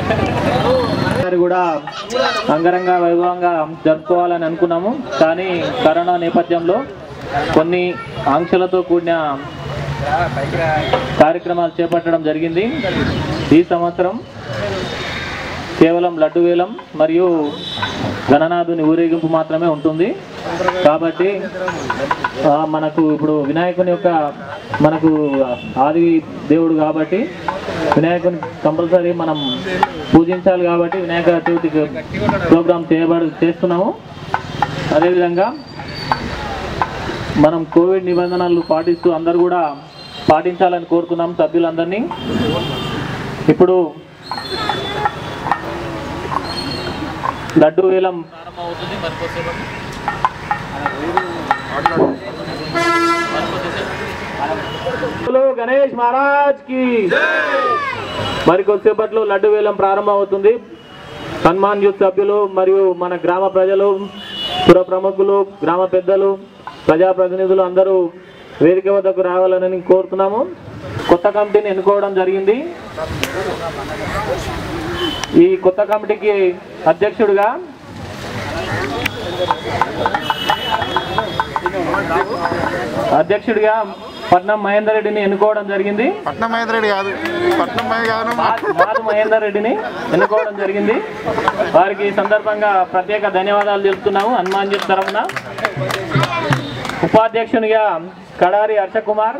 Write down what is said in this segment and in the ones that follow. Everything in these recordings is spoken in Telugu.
గారు కూడా అంగరంగ వైభవంగా జరుపుకోవాలని అనుకున్నాము కానీ కరోనా నేపథ్యంలో కొన్ని ఆంక్షలతో కూడిన కార్యక్రమాలు చేపట్టడం జరిగింది ఈ సంవత్సరం కేవలం లడ్డు వేలం మరియు గణనాథుని ఊరేగింపు మాత్రమే ఉంటుంది కాబట్టి ఆ, మనకు ఇప్పుడు వినాయకుని యొక్క మనకు ఆది దేవుడు కాబట్టి వినాయకుని కంపల్సరీ మనం పూజించాలి కాబట్టి వినాయక చవితికి ప్రోగ్రామ్ చేయబడి చేస్తున్నాము అదేవిధంగా మనం కోవిడ్ నిబంధనలు పాటిస్తూ అందరూ కూడా పాటించాలని కోరుతున్నాం సభ్యులందరినీ ఇప్పుడు లడ్డు వేలం ప్రారంభమవుతుంది మరికొద్దిసేపటి. బోలో గణేష్ మహారాజ్ కి మరికొద్దిసేపట్లో లడ్డు వేలం ప్రారంభమవుతుంది హనుమాన్ యూత్ సభ్యులు మరియు మన గ్రామ ప్రజలు పుర ప్రముఖులు గ్రామ పెద్దలు ప్రజాప్రతినిధులు అందరూ వేదిక వద్దకు రావాలని కోరుతున్నాము కొత్త కమిటీని ఎన్నుకోవడం జరిగింది ఈ కొత్త కమిటీకి అధ్యక్షుడిగా అధ్యక్షుడిగా పట్నం మహేందర్ రెడ్డిని ఎన్నుకోవడం జరిగింది పట్నం మహేంద్ర రెడ్డి కాదు పట్నం మహేంద్ర కాదు మా- మాధు మహేందర్ రెడ్డిని ఎన్నుకోవడం జరిగింది వారికి ఈ సందర్భంగా ప్రత్యేక ధన్యవాదాలు తెలుపుతున్నాము హనుమాన్ జిత్ తరఫున ఉపాధ్యక్షునిగా కడారి హర్షకుమార్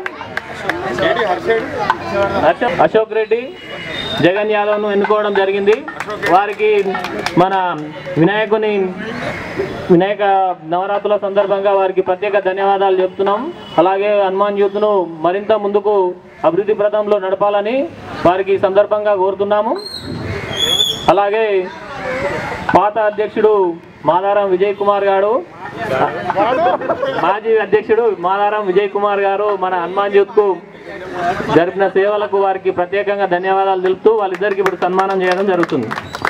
హర్ష అశోక్ రెడ్డి జగన్ యాదవ్ను ఎన్నుకోవడం జరిగింది వారికి మన వినాయకుని వినాయక నవరాత్రుల సందర్భంగా వారికి ప్రత్యేక ధన్యవాదాలు చెప్తున్నాం అలాగే హనుమాన్ యూత్ను మరింత ముందుకు అభివృద్ధి పథంలో నడపాలని వారికి ఈ సందర్భంగా కోరుతున్నాము అలాగే పాత అధ్యక్షుడు మాదారం విజయ్ కుమార్ గారు మాజీ అధ్యక్షుడు మాదారం విజయ్ కుమార్ గారు మన హనుమాన్ యూత్ కు జరిపిన సేవలకు వారికి ప్రత్యేకంగా ధన్యవాదాలు తెలుపుతూ వాళ్ళిద్దరికి ఇప్పుడు సన్మానం చేయడం జరుగుతుంది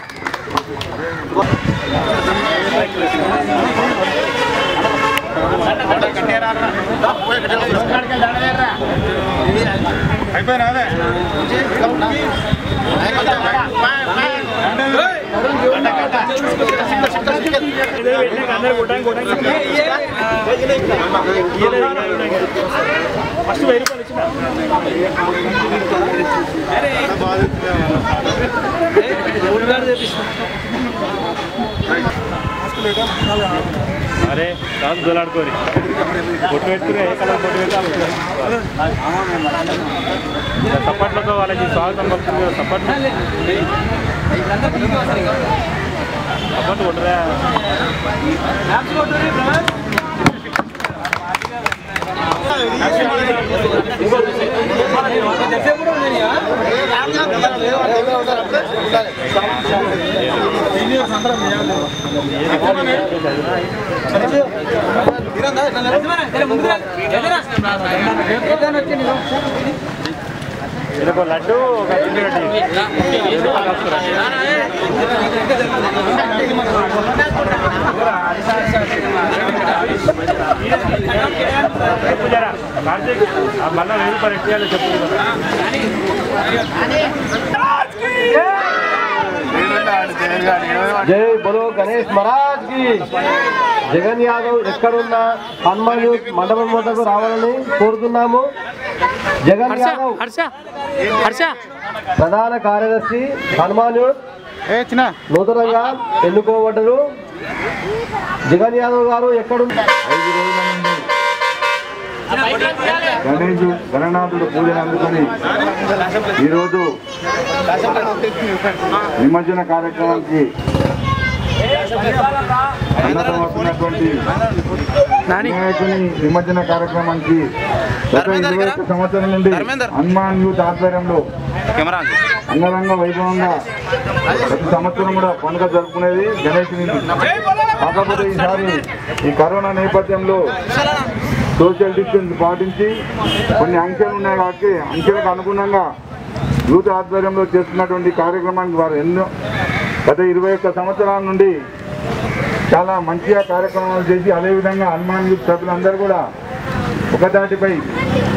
అయిపోయినా అదే అరే కాదు దోలాడుకోరి బొట్టు పెట్టుకుని ఏ కలర్ బొట్టు పెట్టాలి సప్పట్లతో వాళ్ళకి స్వాగతం పలుకుతుంది కదా సప్పట్లు సప్పట్లు కొట్టరా ఇది ఒక లడ్డు ఒక పిండి చెప్పు జరా కార్తీక్ ఆ మళ్ళా వెయ్యి రూపాయలు ఎట్టియాలో చెప్పు కదా జై బలో గణేష్ మహారాజ్ కి జగన్ యాదవ్ ఎక్కడున్నా హనుమాన్ యూత్ మండపం వద్దకు రావాలని కోరుతున్నాము జగన్ యాదవ్ ప్రధాన కార్యదర్శి హనుమాన్ యూత్ ఏ చిన్న నూతనంగా ఎన్నుకోబడ్డరు జగన్ యాదవ్ గారు ఎక్కడున్నా ఐదు రోజుల నుండి గణేష్ గణనాథుడు పూజలు అందుకొని ఈరోజు నిమజ్జన కార్యక్రమానికి సన్నద్ధం అవుతున్నటువంటి వినాయకుని నిమజ్జన కార్యక్రమానికి గత ఇరవై ఒక్క సంవత్సరం నుండి హనుమాన్ యూత్ ఆధ్వర్యంలో అంగరంగ వైభవంగా ప్రతి సంవత్సరం కూడా పండుగ జరుపుకునేది గణేషుని కాకపోతే ఈసారి ఈ కరోనా నేపథ్యంలో సోషల్ డిస్టెన్స్ పాటించి కొన్ని అంకెలు ఉన్నాయి కాబట్టి అంకెలకు అనుగుణంగా యూత్ ఆధ్వర్యంలో చేస్తున్నటువంటి కార్యక్రమానికి వారు ఎన్నో గత ఇరవై ఒక్క సంవత్సరాల నుండి చాలా మంచిగా కార్యక్రమాలు చేసి అదేవిధంగా హనుమాన్ యూత్ సభ్యులందరూ కూడా ఒకదాటిపై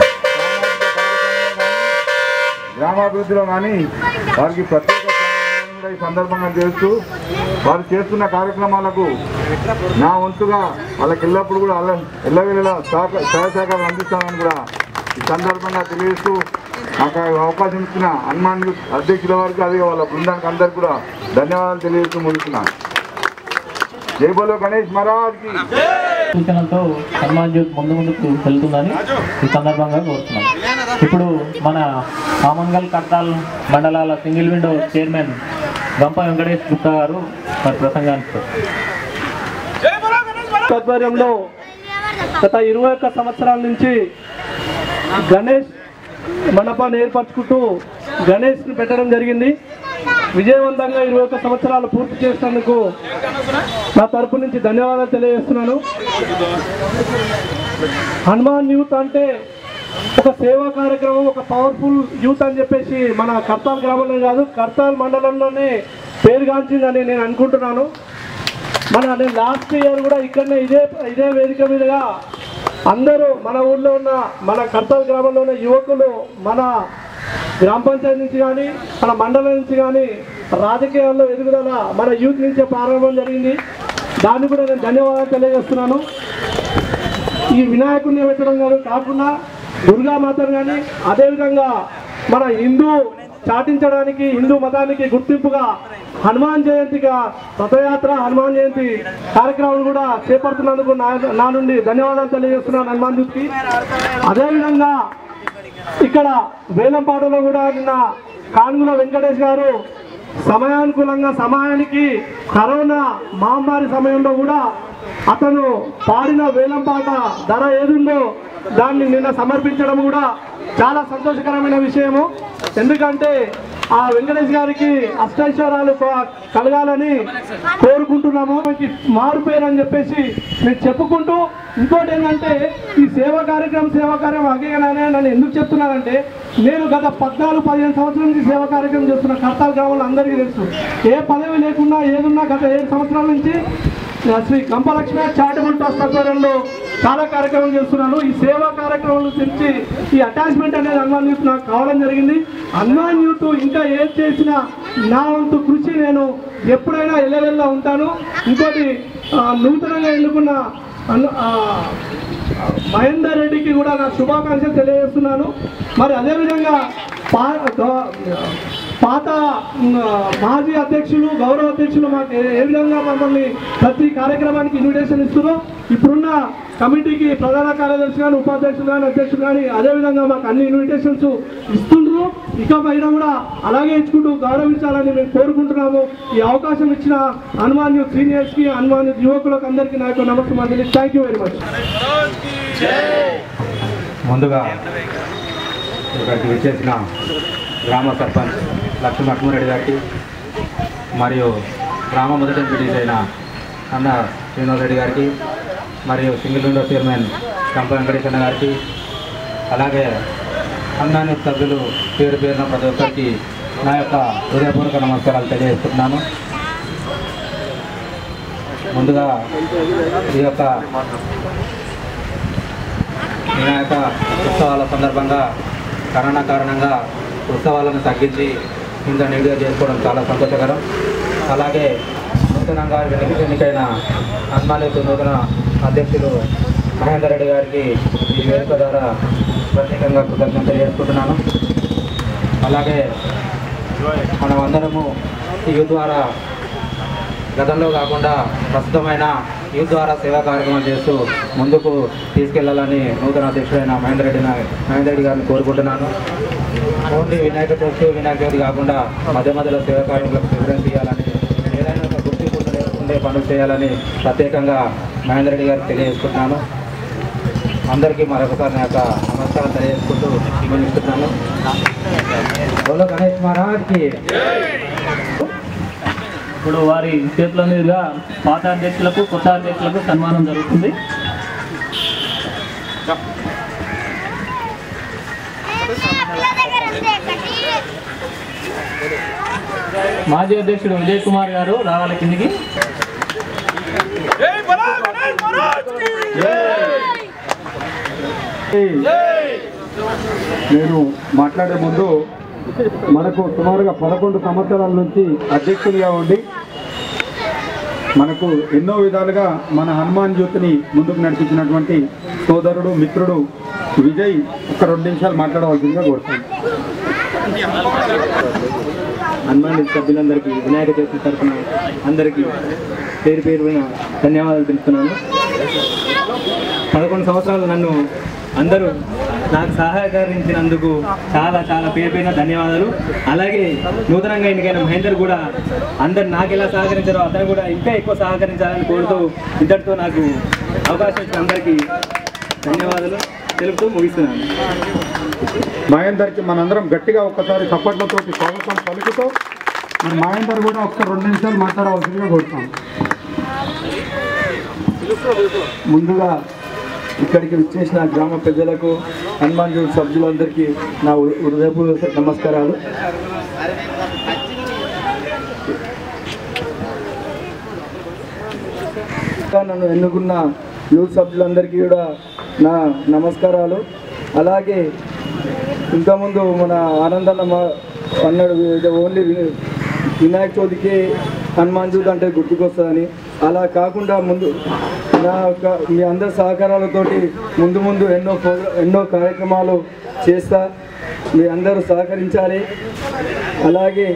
గ్రామాభివృద్ధిలో కానీ వారికి ప్రత్యేక స్థానం కూడా ఈ సందర్భంగా చేస్తూ వారు చేస్తున్న కార్యక్రమాలకు నా వంతుగా వాళ్ళకి ఎల్లప్పుడు కూడా అల్ల ఎల్లవేళలా సహక సహాయ సహకారం అందిస్తానని కూడా ఈ సందర్భంగా తెలియజేస్తూ నాకు ఈ అవకాశం ఇచ్చిన హనుమాన్ యూత్ అధ్యక్షుల వారికి అదే వాళ్ళ బృందానికి అందరికీ కూడా ధన్యవాదాలు తెలియజేస్తూ ముగిస్తున్నాను జై బోలో గణేష్ మహారాజ్కి సూచనలతో హనుమాన్ జ్యోతి ముందు ముందుకు వెళ్తుందని ఈ సందర్భంగా కోరుతున్నాం ఇప్పుడు మన ఆమంగల్ కట్టాల్ మండలాల సింగిల్ విండో చైర్మన్ గంప వెంకటేష్ గుప్తా గారు మరి ప్రసంగానికి ఆధ్వర్యంలో గత ఇరవై ఒక్క సంవత్సరాల నుంచి గణేష్ మండపాన్ని ఏర్పరచుకుంటూ గణేష్ని పెట్టడం జరిగింది విజయవంతంగా ఇరవై ఒక్క సంవత్సరాలు పూర్తి చేసినందుకు నా తరపు నుంచి ధన్యవాదాలు తెలియజేస్తున్నాను హనుమాన్ యూత్ అంటే ఒక సేవా కార్యక్రమం ఒక పవర్ఫుల్ యూత్ అని చెప్పేసి మన కర్తాల్ గ్రామంలో కాదు కర్తాల్ మండలంలోనే పేరుగాంచిందని నేను అనుకుంటున్నాను మన నేను లాస్ట్ ఇయర్ కూడా ఇక్కడనే ఇదే ఇదే వేదిక మీదుగా అందరూ మన ఊళ్ళో ఉన్న మన కర్తాల్ గ్రామంలో ఉన్న యువకులు మన గ్రామ పంచాయతీ నుంచి కానీ మన మండలం నుంచి కానీ రాజకీయాల్లో ఎదుగుదల మన యూత్ నుంచే ప్రారంభం జరిగింది దాన్ని కూడా నేను ధన్యవాదాలు తెలియజేస్తున్నాను ఈ వినాయకుడిని పెట్టడం కాదు కాకుండా దుర్గామాతను కానీ అదేవిధంగా మన హిందూ చాటించడానికి హిందూ మతానికి గుర్తింపుగా హనుమాన్ జయంతిగా రథయాత్ర హనుమాన్ జయంతి కార్యక్రమం కూడా చేపడుతున్నందుకు నా నా నుండి ధన్యవాదాలు తెలియజేస్తున్నాను హనుమాన్ జూత్కి అదేవిధంగా ఇక్కడ వేలంపాటలో కూడా నిన్న కానుగుల వెంకటేష్ గారు సమయానుకూలంగా సమయానికి కరోనా మహమ్మారి సమయంలో కూడా అతను పాడిన వేలంపాట ధర ఏదుందో దాన్ని నిన్న సమర్పించడం కూడా చాలా సంతోషకరమైన విషయము ఎందుకంటే ఆ వెంకటేష్ గారికి అష్టైశ్వరాలు క- కలగాలని కోరుకుంటున్నాము మనకి మారు పేరు అని చెప్పేసి నేను చెప్పుకుంటూ ఇంకోటి ఏంటంటే ఈ సేవా కార్యక్రమం సేవా కార్యక్రమం అగేగానే నన్ను ఎందుకు చెప్తున్నానంటే నేను గత పద్నాలుగు పదిహేను సంవత్సరాల నుంచి సేవా కార్యక్రమం చేస్తున్న కర్తాల గ్రామంలో అందరికీ తెలుసు ఏ పదవి లేకుండా ఏదున్నా గత ఏడు సంవత్సరాల నుంచి శ్రీ కంపలక్ష్మి చారిటబుల్ ట్రస్ట్ ఆధ్వర్యంలో చాలా కార్యక్రమం చేస్తున్నాను ఈ సేవా కార్యక్రమం గురించి ఈ అటాచ్మెంట్ అనేది హనుమాన్ యూత్ నాకు కావడం జరిగింది హనుమాన్ యూత్ ఇంకా ఏం చేసినా నా వంతు కృషి నేను ఎప్పుడైనా ఎల్లవెల్లా ఉంటాను ఇంకోటి ఆ, నూతనంగా ఎన్నుకున్న అను- ఆ, మహేందర్ రెడ్డికి కూడా నా శుభాకాంక్షలు తెలియజేస్తున్నాను మరి అదేవిధంగా పా గ- పాత ఉమ్, మాజీ అధ్యక్షులు గౌరవ అధ్యక్షులు మాకు ఏ- ఏ విధంగా మమ్మల్ని ప్రతి కార్యక్రమానికి ఇన్విటేషన్ ఇస్తున్నారో ఇప్పుడున్న కమిటీకి ప్రధాన కార్యదర్శి కానీ ఉపాధ్యక్షులు కానీ అధ్యక్షులు కానీ అదేవిధంగా మాకు అన్ని ఇన్విటేషన్స్ ఇస్తుండ్రు ఇక పైన కూడా అలాగే ఇచ్చుకుంటూ గౌరవించాలని మేము కోరుకుంటున్నాము ఈ అవకాశం ఇచ్చిన హనుమాన్ యూత్ సీనియర్స్కి హనుమాన్ యూత్ యువకులకు అందరికీ నా యొక్క నమస్కారం థ్యాంక్ యూ వెరీ మచ్ ముందుగా ఇక్కడికి విచ్చేసిన గ్రామ సర్పంచ్ లక్ష్మీ లక్ష్మారెడ్డి గారికి మరియు గ్రామ మొదటి ఎంపీటీస్ అయిన అన్న శ్రీనివాస్ రెడ్డి గారికి మరియు సింగిల్ విండో చైర్మన్ కంప వెంకటేశ్వర గారికి అలాగే అన్నాని సభ్యులు పేరు పేరున ప్రతి ఒక్కరికి నా యొక్క హృదయపూర్వక నమస్కారాలు తెలియజేస్తున్నాను ముందుగా ఈ యొక్క వినాయక ఉత్సవాల సందర్భంగా కరోనా కారణంగా ఉత్సవాలను తగ్గించి ఇంత నీట్గా చేసుకోవడం చాలా సంతోషకరం అలాగే నూతనంగా ఎన్నిక ఎన్నికైన హనుమానేతు నూతన అధ్యక్షులు మహేందర్ రెడ్డి గారికి ఈ వేదిక ద్వారా ప్రత్యేకంగా కృతజ్ఞత తెలియజేసుకుంటున్నాను అలాగే మనం అందరము ఈ యూత్ ద్వారా గతంలో కాకుండా ప్రస్తుతమైన యూత్ ద్వారా సేవా కార్యక్రమం చేస్తూ ముందుకు తీసుకెళ్లాలని నూతన అధ్యక్షుడైన మహేందర్ రెడ్డి నా- మహేందర్ రెడ్డి గారిని కోరుకుంటున్నాను ఓన్లీ వినాయక చవితి వినాయక చవితి కాకుండా మధ్య మధ్యలో సేవా కార్యక్రమాలకు ప్రిఫరెన్స్ ఇవ్వాలని ఏదైనా ఒక గుర్తింపు ఉండే- ఉండే పనులు చేయాలని ప్రత్యేకంగా మహేందర్ రెడ్డి గారికి తెలియజేసుకుంటున్నాను అందరికీ మరొకసారి నా యొక్క నమస్కారం తెలియజేసుకుంటూ ముగిస్తున్నాను బోలో గణేష్ మహారాజ్కి ఇప్పుడు వారి చేతుల మీదుగా పాత అధ్యక్షులకు కొత్త అధ్యక్షులకు సన్మానం జరుగుతుంది మాజీ అధ్యక్షుడు విజయ్ కుమార్ గారు రావాలి కిందికి నేను మాట్లాడే ముందు మనకు సుమారుగా పదకొండు సంవత్సరాల నుంచి అధ్యక్షుడిగా ఉండి మనకు ఎన్నో విధాలుగా మన హనుమాన్ జ్యోతిని ముందుకు నడిపించినటువంటి సోదరుడు మిత్రుడు విజయ్ ఒక రెండు నిమిషాలు మాట్లాడవలసిందిగా కోరుతాను హనుమాన్ సభ్యులందరికీ వినాయక చవితి తరఫున అందరికీ పేరు పేరున ధన్యవాదాలు తెలుపుతున్నాను పదకొండు సంవత్సరాలు నన్ను అందరూ నాకు సహకరించినందుకు చాలా చాలా పేరు పేరున ధన్యవాదాలు అలాగే నూతనంగా ఎన్నికైన మహేందర్ కూడా అందరు నాకు ఎలా సహకరించారో అతను కూడా ఇంకా ఎక్కువ సహకరించాలని కోరుతూ ఇంతటితో నాకు అవకాశం ఇచ్చిన అందరికీ ధన్యవాదాలు తెలుపుతూ ముగిస్తున్నాను మహేందర్కి మనందరం గట్టిగా ఒక్కసారి చప్పట్లతోటి స్వాగతం పలుకుతూ మరి మహేందర్ కూడా ఒక్క రెండు నిమిషాలు మాట్లాడవలసిందిగా కోరుతాం ముందుగా ఇక్కడికి విచ్చేసిన గ్రామ పెద్దలకు హనుమాన్ జోడి సభ్యులందరికీ నా హృదయపూర్వక నమస్కారాలు ఇంకా నన్ను ఎన్నుకున్న యూత్ సభ్యులందరికీ కూడా నా నమస్కారాలు అలాగే ఇంతకుముందు మన ఆనందన్న మా- అన్నాడు ఇది ఓన్లీ వి- వినాయక చవితికి హనుమాన్ జ్యోతి అంటే గుర్తుకొస్తుందని అలా కాకుండా ముందు నా యొక్క మీ అందరి సహకారాలతోటి ముందు ముందు ఎన్నో ప్రోగ్రా ఎన్నో కార్యక్రమాలు చేస్తా మీ అందరూ సహకరించాలి అలాగే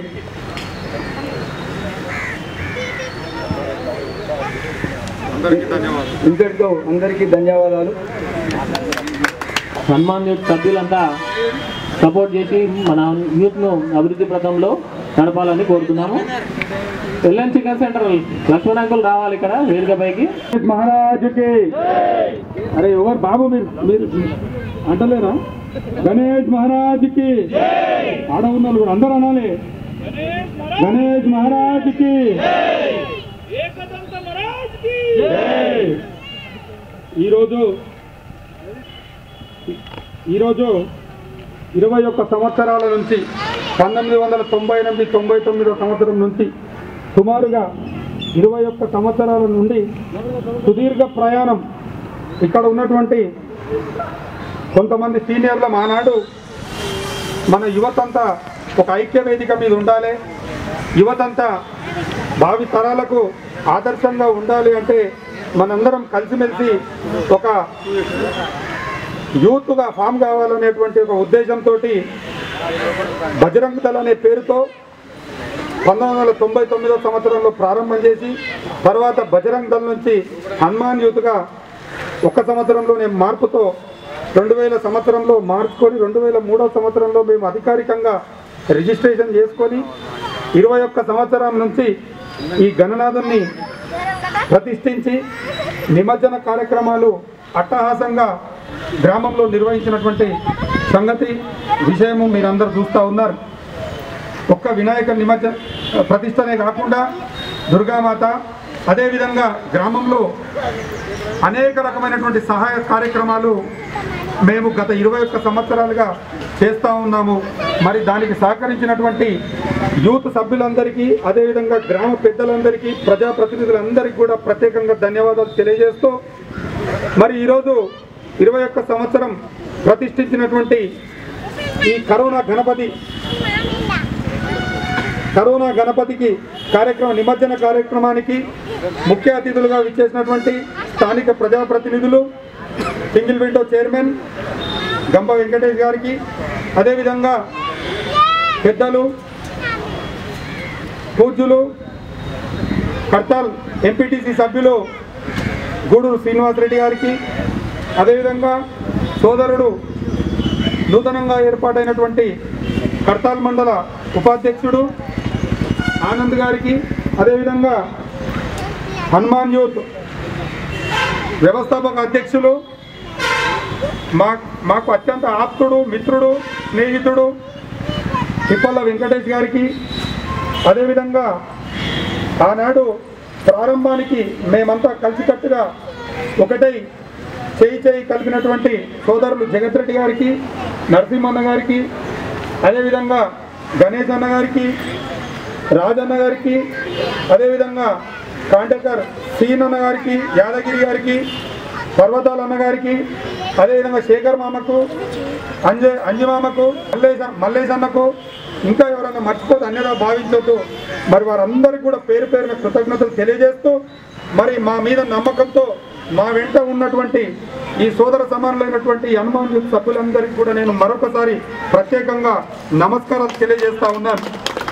అందరికీ ధన్యవాదాలు ఇంతటితో అందరికీ ధన్యవాదాలు హనుమాన్ యూత్ సభ్యులంతా సపోర్ట్ చేసి మన యూత్ను అభివృద్ధి పథంలో నడపాలని కోరుతున్నాము LN chicken centre Laxman uncle రావాలి ఇక్కడ వేదికపైకి మహారాజుకి అరే ఎవరు బాబు మీరు మీరు అంటలేరా గణేష్ మహారాజుకి ఆడ ఉన్నారు కూడా అందరూ అనాలి గణేష్ మహారాజుకి జై. ఈరోజు ఈరోజు ఇరవై ఒక్క సంవత్సరాల నుంచి పంతొమ్మిది వందల తొంభై ఎనిమిది తొంభై తొమ్మిదో సంవత్సరం నుంచి సుమారుగా ఇరవై ఒక్క సంవత్సరాల నుండి సుదీర్ఘ ప్రయాణం ఇక్కడ ఉన్నటువంటి కొంతమంది సీనియర్ల మానాడు మన యువతంతా ఒక ఐక్య వేదిక మీద ఉండాలి యువతంతా భావి తరాలకు ఆదర్శంగా ఉండాలి అంటే మనందరం కలిసిమెలిసి ఒక యూత్గా ఫామ్ కావాలనేటువంటి ఒక ఉద్దేశంతో బజరంగ్ దళ్ అనే పేరుతో పంతొమ్మిది వందల తొంభై తొమ్మిదో సంవత్సరంలో ప్రారంభం చేసి తర్వాత బజరంగ్ దళ్ నుంచి హనుమాన్ యూత్గా ఒక్క సంవత్సరంలోనే మార్పుతో రెండు వేల సంవత్సరంలో మార్చుకొని రెండు వేల మూడో సంవత్సరంలో మేము అధికారికంగా రిజిస్ట్రేషన్ చేసుకొని ఇరవై ఒక్క సంవత్సరం నుంచి ఈ గణనాథుని ప్రతిష్ఠించి నిమజ్జన కార్యక్రమాలు అట్టహాసంగా గ్రామంలో నిర్వహించినటువంటి సంగతి విషయము మీరందరూ చూస్తూ ఉన్నారు ఒక్క వినాయక నిమజ్జన ప్రతిష్టనే కాకుండా దుర్గామాత అదేవిధంగా గ్రామంలో అనేక రకమైనటువంటి సహాయ కార్యక్రమాలు మేము గత ఇరవై ఒక్క సంవత్సరాలుగా చేస్తూ ఉన్నాము మరి దానికి సహకరించినటువంటి యూత్ సభ్యులందరికీ అదేవిధంగా గ్రామ పెద్దలందరికీ ప్రజాప్రతినిధులందరికీ కూడా ప్రత్యేకంగా ధన్యవాదాలు తెలియజేస్తూ మరి ఈరోజు ఇరవై ఒక్క సంవత్సరం ప్రతిష్ఠించినటువంటి ఈ కరోనా గణపతి కరోనా గణపతికి కార్యక్రమ నిమజ్జన కార్యక్రమానికి ముఖ్య అతిథులుగా విచ్చేసినటువంటి స్థానిక ప్రజాప్రతినిధులు సింగిల్ విండో చైర్మన్ గంప వెంకటేష్ గారికి అదేవిధంగా పెద్దలు పూజ్యులు కర్తాల్ ఎంపీటీసీ సభ్యులు గూడూరు శ్రీనివాసరెడ్డి గారికి అదేవిధంగా సోదరుడు నూతనంగా ఏర్పాటైనటువంటి కర్తాల్ మండల ఉపాధ్యక్షుడు ఆనంద్ గారికి అదేవిధంగా హనుమాన్ యూత్ వ్యవస్థాపక అధ్యక్షులు మా మాకు అత్యంత ఆప్తుడు మిత్రుడు స్నేహితుడు తిప్పల్ల వెంకటేష్ గారికి అదేవిధంగా ఆనాడు ప్రారంభానికి మేమంతా కలిసికట్టుగా ఒకటై చేయి చేయి కలిపినటువంటి సోదరులు జగత్ రెడ్డి గారికి నరసింహన్న గారికి అదేవిధంగా గణేష్ అన్న గారికి రాజన్న గారికి అదేవిధంగా కాంటకర్ సీన్ అన్న గారికి యాదగిరి గారికి పర్వతాల అన్న గారికి అదేవిధంగా శేఖర్ మామకు అంజ అంజమామకు మల్లేశ మల్లేశ్ అన్నకు ఇంకా ఎవరైనా మర్చిపోతే అన్యదా భావించొద్దు మరి వారందరికీ కూడా పేరు పేరున కృతజ్ఞతలు తెలియజేస్తూ మరి మా మీద నమ్మకంతో మా వెంట ఉన్నటువంటి ఈ సోదర సమానులైనటువంటి ఈ హనుమాన్ యూత్ సభ్యులందరికీ కూడా నేను మరొకసారి ప్రత్యేకంగా నమస్కారాలు తెలియజేస్తా ఉన్నాను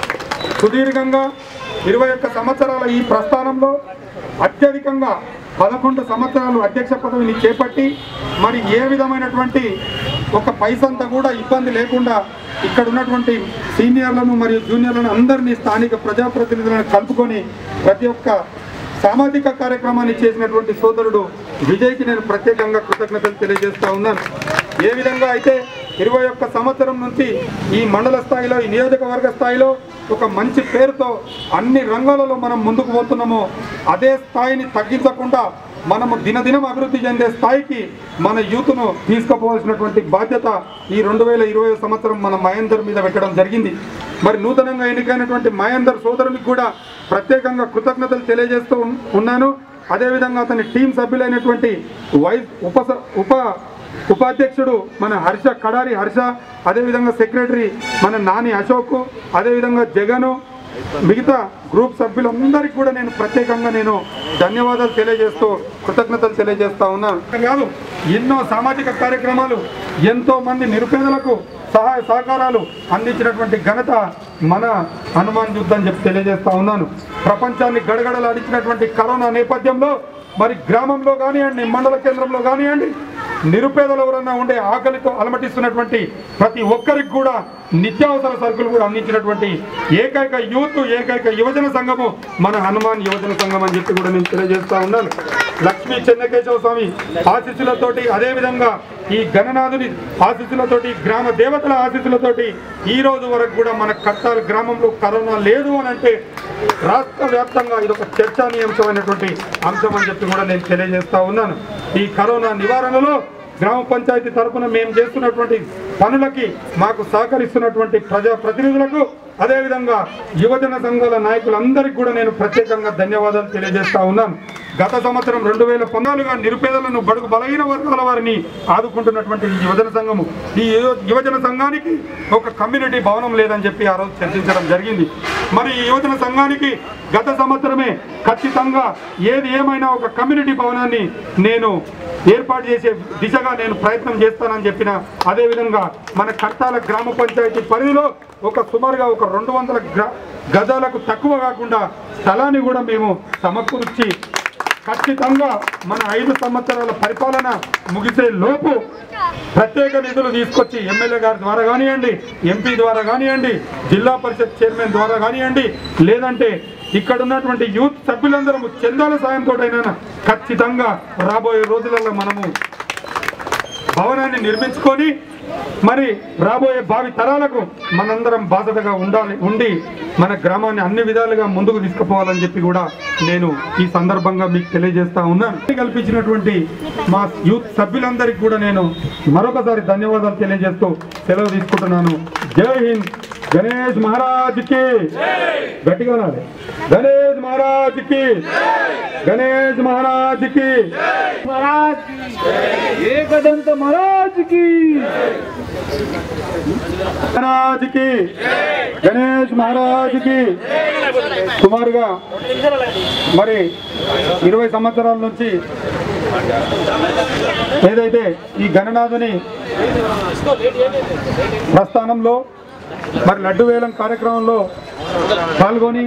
సుదీర్ఘంగా ఇరవై ఒక్క సంవత్సరాల ఈ ప్రస్థానంలో అత్యధికంగా పదకొండు సంవత్సరాలు అధ్యక్ష పదవిని చేపట్టి మరి ఏ విధమైనటువంటి ఒక పైసంతా కూడా ఇబ్బంది లేకుండా ఇక్కడ ఉన్నటువంటి సీనియర్లను మరియు జూనియర్లను అందరినీ స్థానిక ప్రజాప్రతినిధులను కలుపుకొని ప్రతి ఒక్క సామాజిక కార్యక్రమాన్ని చేసినటువంటి సోదరుడు విజయ్కి నేను ప్రత్యేకంగా కృతజ్ఞతలు తెలియజేస్తా ఉన్నాను ఏ విధంగా అయితే ఇరవై ఒక్క సంవత్సరం నుంచి ఈ మండల స్థాయిలో ఈ నియోజకవర్గ స్థాయిలో ఒక మంచి పేరుతో అన్ని రంగాలలో మనం ముందుకు పోతున్నామో అదే స్థాయిని తగ్గించకుండా మనము దినదినం అభివృద్ధి చెందే స్థాయికి మన యూత్ను తీసుకుపోవాల్సినటువంటి బాధ్యత ఈ రెండు వేల ఇరవై సంవత్సరం మన మహేందర్ మీద పెట్టడం జరిగింది మరి నూతనంగా ఎన్నికైనటువంటి మహేందర్ సోదరునికి కూడా ప్రత్యేకంగా కృతజ్ఞతలు తెలియజేస్తూ ఉన్- ఉన్నాను అదేవిధంగా అతని టీం సభ్యులైనటువంటి వైస్ ఉప స- ఉప ఉపాధ్యక్షుడు మన హర్ష కడారి హర్ష అదేవిధంగా సెక్రటరీ మన నాని అశోక్ అదేవిధంగా జగను మిగతా గ్రూప్ సభ్యులందరికీ కూడా నేను ప్రత్యేకంగా నేను ధన్యవాదాలు తెలియజేస్తూ కృతజ్ఞతలు తెలియజేస్తా ఉన్నాను కాదు ఎన్నో సామాజిక కార్యక్రమాలు ఎంతో మంది నిరుపేదలకు సహాయ సహకారాలు అందించినటువంటి ఘనత మన హనుమాన్ యుద్ధం చెప్పి తెలియజేస్తా ఉన్నాను ప్రపంచాన్ని గడగడలాడించినటువంటి కరోనా నేపథ్యంలో మరి గ్రామంలో కానివ్వండి మండల కేంద్రంలో కానివ్వండి నిరుపేదలు ఎవరన్నా ఉండే ఆకలితో అలమటిస్తున్నటువంటి ప్రతి ఒక్కరికి కూడా నిత్యావసర సరుకులు కూడా అందించినటువంటి ఏకైక యూత్ ఏకైక యువజన సంఘము మన హనుమాన్ యువజన సంఘం అని చెప్పి కూడా నేను తెలియజేస్తా ఉన్నాను లక్ష్మీ చెన్నకేశవ స్వామి ఆశీస్సులతోటి అదేవిధంగా ఈ గణనాథుని ఆశీస్సులతోటి గ్రామ దేవతల ఆశీస్సులతోటి ఈ రోజు వరకు కూడా మన కట్టాల గ్రామంలో కరోనా లేదు అని అంటే రాష్ట్ర వ్యాప్తంగా ఇది ఒక చర్చానీయాంశమైనటువంటి అంశం అని చెప్పి కూడా నేను తెలియజేస్తా ఉన్నాను ఈ కరోనా నివారణలో గ్రామ పంచాయతీ తరఫున మేము చేస్తున్నటువంటి పనులకి మాకు సహకరిస్తున్నటువంటి ప్రజా ప్రతినిధులకు అదేవిధంగా యువజన సంఘాల నాయకులందరికీ కూడా నేను ప్రత్యేకంగా ధన్యవాదాలు తెలియజేస్తా ఉన్నాను గత సంవత్సరం రెండు వేల పంతొమ్మిదిగా నిరుపేదలను బడుగు బలహీన వర్గాల వారిని ఆదుకుంటున్నటువంటి ఈ యువజన సంఘము ఈ యువ- యువజన సంఘానికి ఒక కమ్యూనిటీ భవనం లేదని చెప్పి ఆ రోజు చర్చించడం జరిగింది మరి ఈ యువజన సంఘానికి గత సంవత్సరమే ఖచ్చితంగా ఏది ఏమైనా ఒక కమ్యూనిటీ భవనాన్ని నేను ఏర్పాటు చేసే దిశగా నేను ప్రయత్నం చేస్తానని చెప్పిన అదేవిధంగా మన కర్తాల గ్రామ పంచాయతీ పరిధిలో ఒక సుమారుగా ఒక రెండు వందల గ్రా- గజాలకు తక్కువ కాకుండా స్థలాన్ని కూడా మేము సమకూర్చి ఖచ్చితంగా మన ఐదు సంవత్సరాల పరిపాలన ముగిసే లోపు ప్రత్యేక నిధులు తీసుకొచ్చి ఎమ్మెల్యే గారి ద్వారా కానివ్వండి ఎంపీ ద్వారా కానివ్వండి జిల్లా పరిషత్ చైర్మన్ ద్వారా కానివ్వండి లేదంటే ఇక్కడ ఉన్నటువంటి యూత్ సభ్యులందరము చందాల సాయంతో అయినా ఖచ్చితంగా రాబోయే రోజులలో మనము భవనాన్ని నిర్మించుకొని మరి రాబోయే భావి తరాలకు మనందరం బాధ్యతగా ఉండాలి ఉండి మన గ్రామాన్ని అన్ని విధాలుగా ముందుకు తీసుకుపోవాలని చెప్పి కూడా నేను ఈ సందర్భంగా మీకు తెలియజేస్తా ఉన్నాను కల్పించినటువంటి మా యూత్ సభ్యులందరికీ కూడా నేను మరొకసారి ధన్యవాదాలు తెలియజేస్తూ సెలవు తీసుకుంటున్నాను జై హింద్ గణేష్ మహారాజ్ కి గట్టిగా అనాలి గణేష్ మహారాజ్ కి గణేష్ మహారాజ్ కి ఏకదంత మహారాజ్ కి మహారాజ్ కి గణేష్ మహారాజ్ కి సుమారుగా మరి ఇరవై సంవత్సరాల నుంచి ఏదైతే ఈ గణనాథుని ప్రస్థానంలో మరి లడ్డు వేలం కార్యక్రమంలో పాల్గొని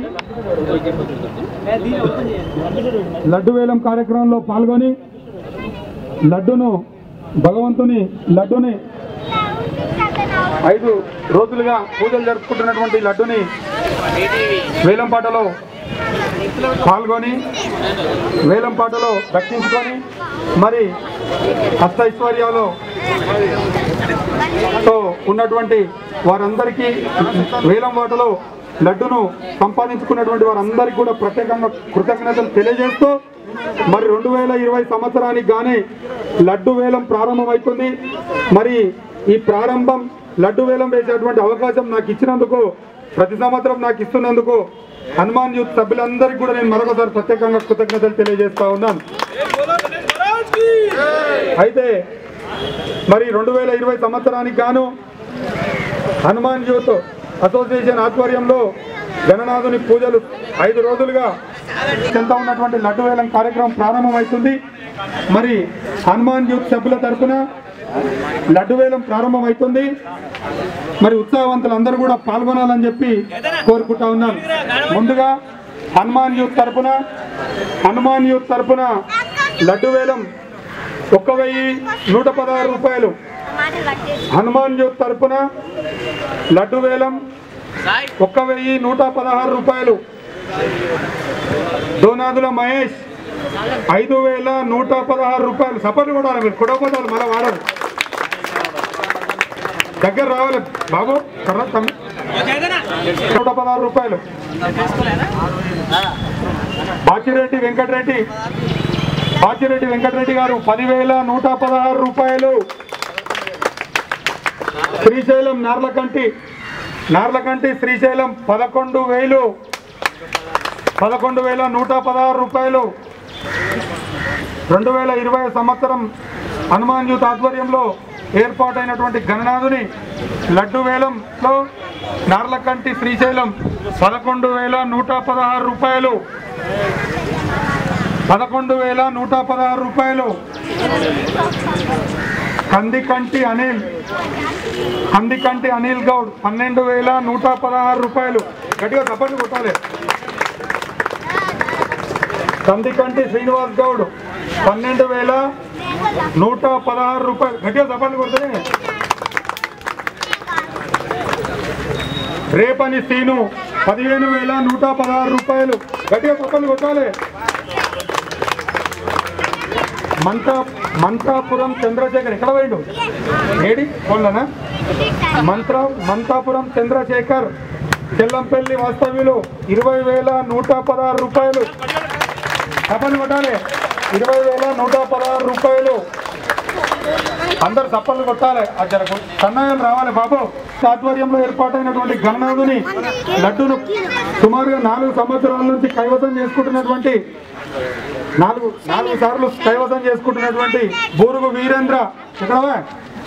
లడ్డు వేలం కార్యక్రమంలో పాల్గొని లడ్డును భగవంతుని లడ్డుని ఐదు రోజులుగా పూజలు జరుపుకుంటున్నటువంటి లడ్డుని వేలంపాటలో పాల్గొని వేలంపాటలో దక్కించుకొని మరి అష్టైశ్వర్యాలు తో ఉన్నటువంటి వారందరికీ వేలం వాటలో లడ్డును సంపాదించుకున్నటువంటి వారందరికీ కూడా ప్రత్యేకంగా కృతజ్ఞతలు తెలియజేస్తూ మరి రెండు వేల ఇరవై సంవత్సరానికి గానే లడ్డు వేలం ప్రారంభమవుతుంది మరి ఈ ప్రారంభం లడ్డు వేలం వేసేటువంటి అవకాశం నాకు ఇచ్చినందుకు ప్రతి సంవత్సరం నాకు ఇస్తున్నందుకు హనుమాన్ యూత్ సభ్యులందరికీ కూడా నేను మరొకసారి ప్రత్యేకంగా కృతజ్ఞతలు తెలియజేస్తా ఉన్నాను అయితే మరి రెండు వేల ఇరవై సంవత్సరానికి గాను హనుమాన్ యూత్ అసోసియేషన్ ఆధ్వర్యంలో గణనాథుని పూజలు ఐదు రోజులుగా చెంత ఉన్నటువంటి లడ్డు వేలం కార్యక్రమం ప్రారంభమవుతుంది మరి హనుమాన్ యూత్ సభ్యుల తరఫున లడ్డు వేలం ప్రారంభమవుతుంది మరి ఉత్సాహవంతులందరూ కూడా పాల్గొనాలని చెప్పి కోరుకుంటా ఉన్నాను ముందుగా హనుమాన్ యూత్ తరఫున హనుమాన్ యూత్ తరఫున లడ్డు వేలం ఒక్క వెయ్యి నూట పదహారు రూపాయలు హనుమాన్ యూత్ తరఫున లడ్డు వేలం ఒక్క వెయ్యి నూట పదహారు రూపాయలు దోనాదుల మహేష్ ఐదు వేల నూట పదహారు రూపాయలు సపోర్ట్ కొడాలి మీరు కొడకపోతారు మళ్ళీ వాడరు దగ్గర రావాలి బాబు కర్ర తమ్మి. నూట పదహారు రూపాయలు బాచిరెడ్డి వెంకటరెడ్డి బాచిరెడ్డి వెంకటరెడ్డి గారు పదివేల నూట పదహారు రూపాయలు శ్రీశైలం నార్లకంటి నార్లకంటి శ్రీశైలం పదకొండు వేలు పదకొండు వేల నూట పదహారు రూపాయలు రెండు వేల ఇరవై సంవత్సరం హనుమాన్ యూత్ ఆధ్వర్యంలో ఏర్పాటైనటువంటి గణనాథుని లడ్డు వేలంలో నార్లకంటి శ్రీశైలం పదకొండు వేల నూట పదహారు రూపాయలు పదకొండు వేల నూట పదహారు రూపాయలు కందికంటి అనిల్ కందికంటి అనిల్ గౌడ్ పన్నెండు వేల నూట పదహారు రూపాయలు గట్టిగా చప్పట్లు కొట్టాలి కందికంటి శ్రీనివాస్ గౌడ్ పన్నెండు వేల నూట పదహారు రూపాయలు గట్టిగా చప్పట్లు కొడితే రేపని సీను పదిహేను వేల నూట పదహారు రూపాయలు గట్టిగా చప్పట్లు కొట్టాలి మంతా మంతాపురం చంద్రశేఖర్ ఎక్కడ పోయిండు ఏడి ఫోన్లోనా మంత్ర మంతాపురం చంద్రశేఖర్ చెల్లంపల్లి వాస్తవ్యులు ఇరవై వేల నూట పదహారు రూపాయలు చప్పలు కొట్టాలి ఇరవై వేల నూట పదహారు రూపాయలు అందరు చప్పలు కొట్టాలి ఆ జరకు సన్నాయాలు రావాలి బాబు ఆధ్వర్యంలో ఏర్పాటైనటువంటి గణనాథుని లడ్డును సుమారుగా నాలుగు సంవత్సరాల నుంచి కైవసం చేసుకుంటున్నటువంటి నాలుగు నాలుగు సార్లు కైవసం చేసుకుంటున్నటువంటి బూరుగు వీరేంద్ర ఎక్కడవా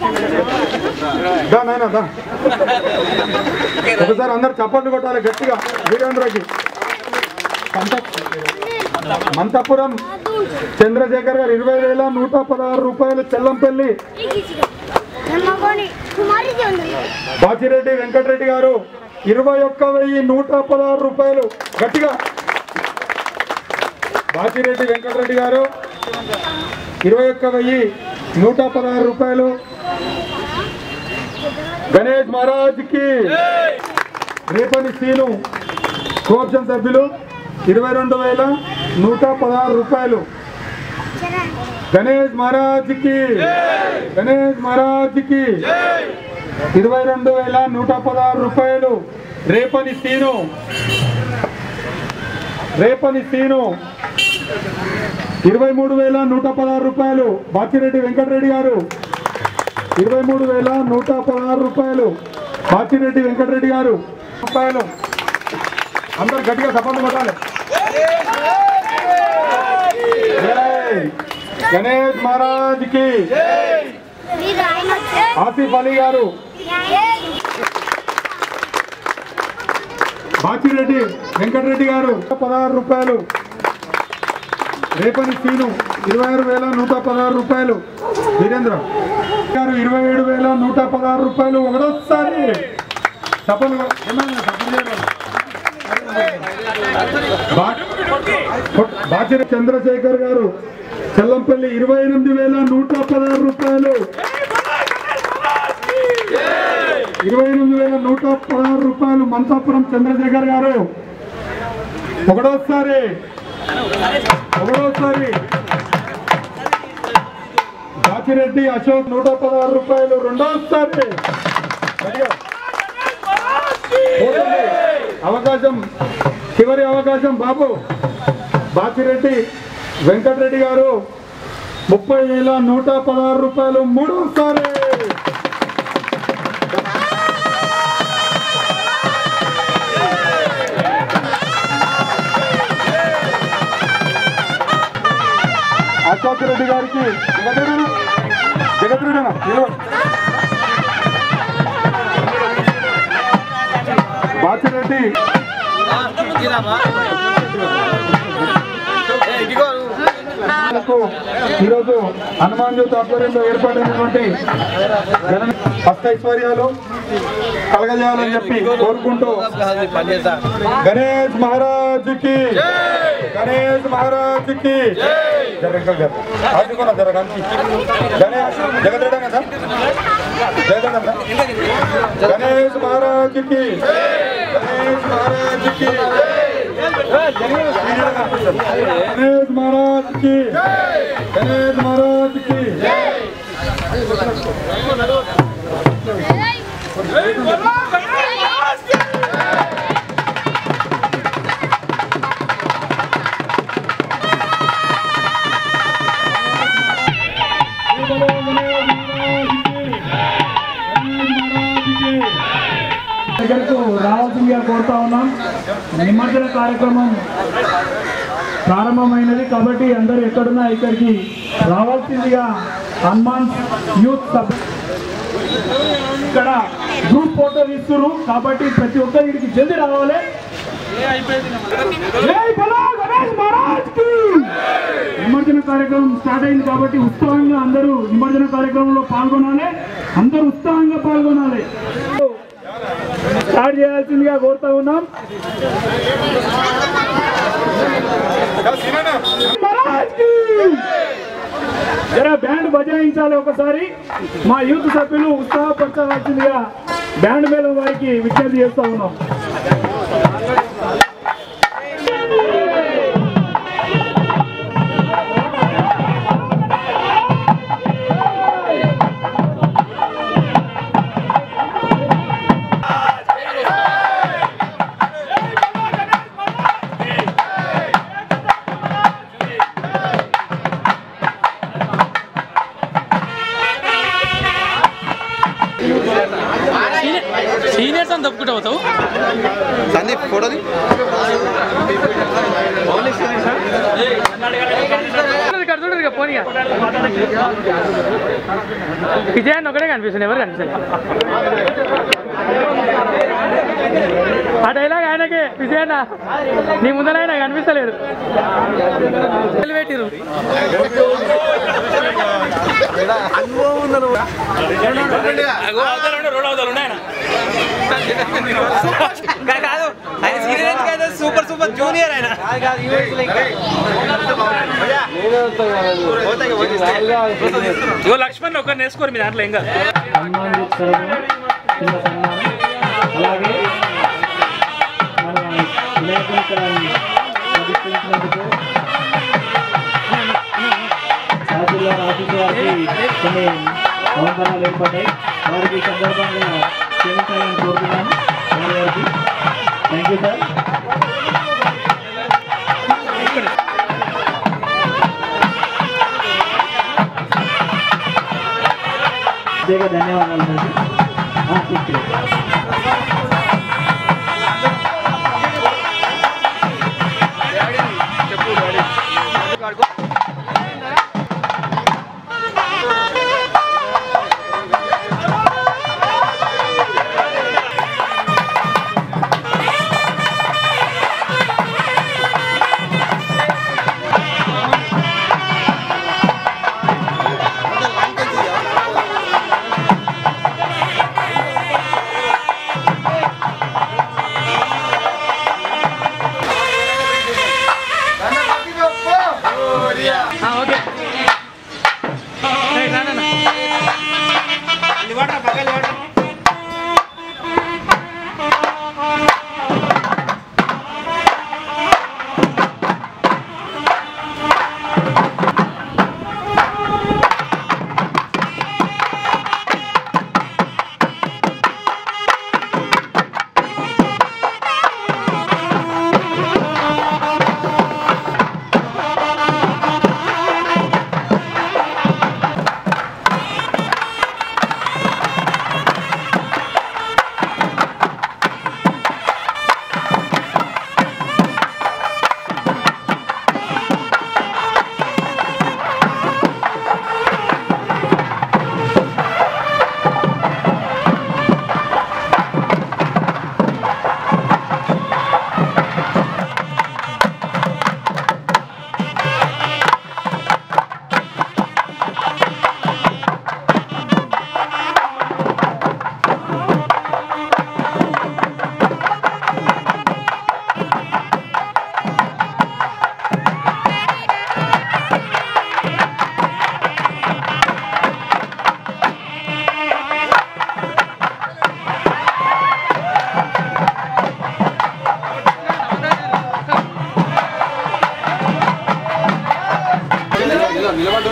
దా నాయనా దా ఒకసారి అందరు చప్పట్లు కొట్టాలి గట్టిగా వీరేంద్రకి మంత- మంతపురం చంద్రశేఖర్ గారు ఇరవై వేల నూట పదహారు రూపాయలు చెల్లంపల్లి బాచిరెడ్డి వెంకటరెడ్డి గారు ఇరవై ఒక్క వెయ్యి నూట పదహారు రూపాయలు గట్టిగా బాచిరెడ్డి వెంకటరెడ్డి గారు ఇరవై ఒక్క వెయ్యి నూట పదహారు రూపాయలు గణేష్ మహారాజ్కి రేపని సీను కోఆప్షన్ సభ్యులు ఇరవై రెండు వేల నూట పదహారు రూపాయలు గణేష్ మహారాజ్కి గణేష్ మహారాజ్కి ఇరవై రెండు వేల నూట పదహారు రూపాయలు రేపని సీను రేపని సీను ఇరవై మూడు వేల నూట పదహారు రూపాయలు బాచిరెడ్డి వెంకటరెడ్డి గారు ఇరవై మూడు వేల నూట పదహారు రూపాయలు బాచిరెడ్డి వెంకటరెడ్డి గారు రూపాయలు అందరు గట్టిగా సపోర్ట్ కొట్టాలి జై గణేష్ మహారాజ్ కి ఆసిఫ్ అలీ గారు బాచిరెడ్డి వెంకటరెడ్డి గారు పదహారు రూపాయలు రేపని సీను ఇరవై ఆరు వేల నూట పదహారు రూపాయలు వీరేంద్ర గారు ఇరవై ఏడు వేల నూట పదహారు రూపాయలు ఒకటోసారి సఫలు ఏమన్నా సఫలు చేయడం? బా- బాచిర చంద్రశేఖర్ గారు చెల్లంపల్లి ఇరవై ఎనిమిది వేల నూట పదహారు రూపాయలు ఇరవై ఎనిమిది వేల నూట పదహారు రూపాయలు మంతాపురం చంద్రశేఖర్ గారు ఒకటోసారి ఒకటోసారి బాచిరెడ్డి అశోక్ నూట పదహారు రూపాయలు రెండోసారి గట్టిగా. పోతుంది. అవకాశం చివరి అవకాశం బాబు బాచిరెడ్డి వెంకటరెడ్డి గారు ముప్పై వేల నూట పదహారు రూపాయలు మూడోసారి అశోక్ రెడ్డి గారికి జగద్రెడ్డి జగద్రెడ్డి బాచిరెడ్డి కు ఈరోజు హనుమాన్ జ్యోతి ఆధ్వర్యంలో ఏర్పడినటువంటి జన అష్టైశ్వర్యాలు కలగజేయాలని చెప్పి కోరుకుంటూ గణేష్ మహారాజ్ కి గణేష్ మహారాజ్ కి జరగ ఆదుకున్న జరగండి గణేష్ జగదడా సార్ జగదడా గణేష్ మహారాజ్ కి గణేష్ మహారాజ్ కి गणेश महाराज की गणेश महाराज की దగ్గరకు రావాల్సిందిగా కోరుతా ఉన్నాం నిమజ్జన కార్యక్రమం ప్రారంభమైనది కాబట్టి అందరూ ఎక్కడున్నా ఇక్కడికి రావాల్సిందిగా హనుమాన్ యూత్ సబ్ ఇక్కడ గ్రూప్ ఫోటో ఇస్తున్నారు కాబట్టి ప్రతి ఒక్కరికి జల్దీ రావాలి జై బలో గణేష్ మహారాజ్ కి! నిమజ్జన కార్యక్రమం స్టార్ట్ అయింది కాబట్టి ఉత్సాహంగా అందరూ నిమజ్జన కార్యక్రమంలో పాల్గొనాలి అందరూ ఉత్సాహంగా పాల్గొనాలి స్టార్ట్ చేయాల్సిందిగా కోరుతా ఉన్నాం మహారాజ్ కి! జరా బ్యాండ్ బజాయించాలి ఒకసారి మా యూత్ సభ్యులు ఉత్సాహపరచవలసిందిగా బ్యాండ్ మేళం వారికి విజ్ఞప్తి చేస్తా ఉన్నాం సీనియర్స్ అని తప్పుకుంటూ పోతావు సందీప్ ఫోటోది ఇక్కడ చూడరు ఇక పోనీగా విజయాన్ని ఒకటే కనిపిస్తుంది ఎవరు కనిపిస్తుంది ఆ డైలాగ్ ఆయనకే విజయన్న నీ ముందర ఆయన కనిపిస్తలేడు పెట్టిరు కాదు ఆయన సీనియర్ కాదు సూపర్ సూపర్ జూనియర్ ఆయన ఇగో లక్ష్మణ్ ఒకరిని వేసుకోరు మీ దాంట్లో ఇంకా హనుమాన్ యూత్ తరఫున చిన్న సన్మానం అలాగే మన వినాయకుని ఇక్కడ ప్రతిష్ఠించినందుకు తహసీల్దార్ ఆఫీస్ వారికి కొన్ని అవసరాలు ఏర్పడ్డాయి వారికి ఈ సందర్భంగా క్షమించాలని కోరుతున్నాను వారి వారికి థ్యాంక్ యూ సార్ ప్రత్యేక ధన్యవాదాలు సార్ ఆ, ఇప్పుడే.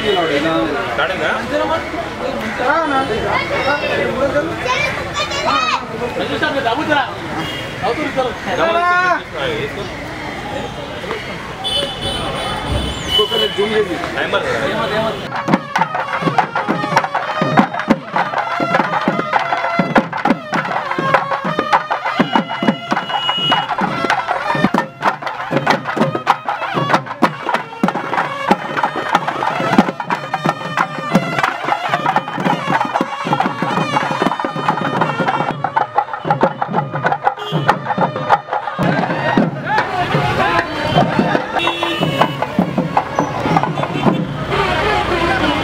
Thank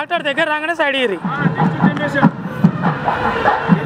మాట్లాడి దగ్గర రాగానే సైడ్ ఇరి